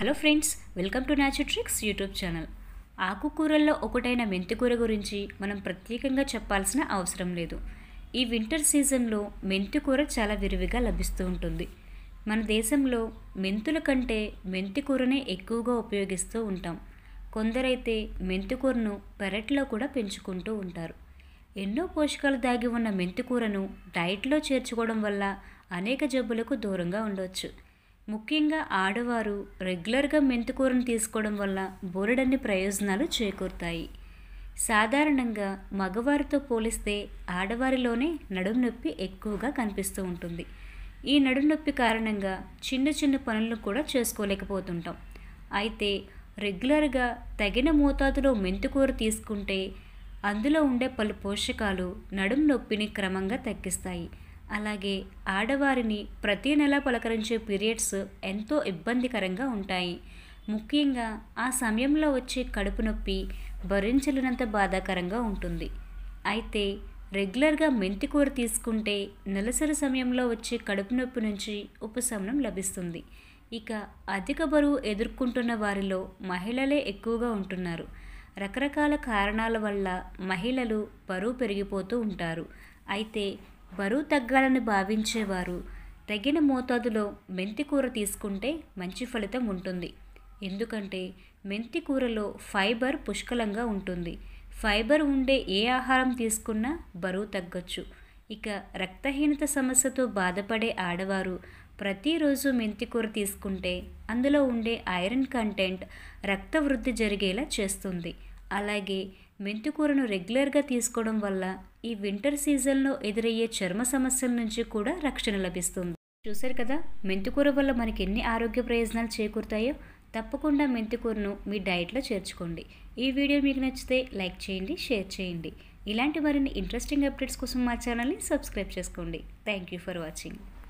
hello friends welcome to tricks YouTube channel ఆకుకూరల్లో ఒకటైన మెంతికూర గురించి మనం ప్రత్యేకంగా చెప్పాల్సిన అవసరం లేదు ఈ వింటర్ సీజన్లో మెంతికూర చాలా విరివిగా లభిస్తూ ఉంటుంది మన దేశంలో మెంతుల కంటే మెంతికూరనే ఎక్కువగా ఉపయోగిస్తూ ఉంటాం కొందరైతే మెంతికూరను పెరట్లో కూడా పెంచుకుంటూ ఉంటారు ఎన్నో పోషకాలు దాగి ఉన్న మెంతికూరను డైట్లో చేర్చుకోవడం వల్ల అనేక జబ్బులకు దూరంగా ఉండవచ్చు ముఖ్యంగా ఆడవారు రెగ్యులర్గా మెంతికూరను తీసుకోవడం వల్ల బోలెడన్ని ప్రయోజనాలు చేకూరుతాయి సాధారణంగా మగవారితో పోలిస్తే ఆడవారిలోనే నడుము నొప్పి ఎక్కువగా కనిపిస్తూ ఉంటుంది ఈ నడుము నొప్పి కారణంగా చిన్న చిన్న పనులను కూడా చేసుకోలేకపోతుంటాం అయితే రెగ్యులర్గా తగిన మోతాదులో మెంతికూర తీసుకుంటే అందులో ఉండే పలు పోషకాలు నడుము నొప్పిని క్రమంగా తగ్గిస్తాయి అలాగే ఆడవారిని ప్రతి నెల పలకరించే పీరియడ్స్ ఎంతో ఇబ్బందికరంగా ఉంటాయి ముఖ్యంగా ఆ సమయంలో వచ్చే కడుపు నొప్పి భరించలేనంత బాధాకరంగా ఉంటుంది అయితే రెగ్యులర్గా మెంతికూర తీసుకుంటే నెలసరి సమయంలో వచ్చే కడుపు నొప్పి నుంచి ఉపశమనం లభిస్తుంది ఇక అధిక బరువు ఎదుర్కొంటున్న వారిలో మహిళలే ఎక్కువగా ఉంటున్నారు రకరకాల కారణాల వల్ల మహిళలు బరువు పెరిగిపోతూ ఉంటారు అయితే బరువు తగ్గాలని భావించేవారు తగిన మోతాదులో మెంతి కూర తీసుకుంటే మంచి ఫలితం ఉంటుంది ఎందుకంటే మెంతి కూరలో ఫైబర్ పుష్కలంగా ఉంటుంది ఫైబర్ ఉండే ఏ ఆహారం తీసుకున్నా బరువు తగ్గొచ్చు ఇక రక్తహీనత సమస్యతో బాధపడే ఆడవారు ప్రతిరోజు మెంతి కూర తీసుకుంటే అందులో ఉండే ఐరన్ కంటెంట్ రక్త వృద్ధి జరిగేలా చేస్తుంది అలాగే మెంతికూరను రెగ్యులర్గా తీసుకోవడం వల్ల ఈ వింటర్ సీజన్లో ఎదురయ్యే చర్మ సమస్యల నుంచి కూడా రక్షణ లభిస్తుంది చూశారు కదా మెంతికూర వల్ల మనకి ఎన్ని ఆరోగ్య ప్రయోజనాలు చేకూరుతాయో తప్పకుండా మెంతికూరను మీ డైట్లో చేర్చుకోండి ఈ వీడియో మీకు నచ్చితే లైక్ చేయండి షేర్ చేయండి ఇలాంటి మరిన్ని ఇంట్రెస్టింగ్ అప్డేట్స్ కోసం మా ఛానల్ని సబ్స్క్రైబ్ చేసుకోండి థ్యాంక్ యూ ఫర్ వాచింగ్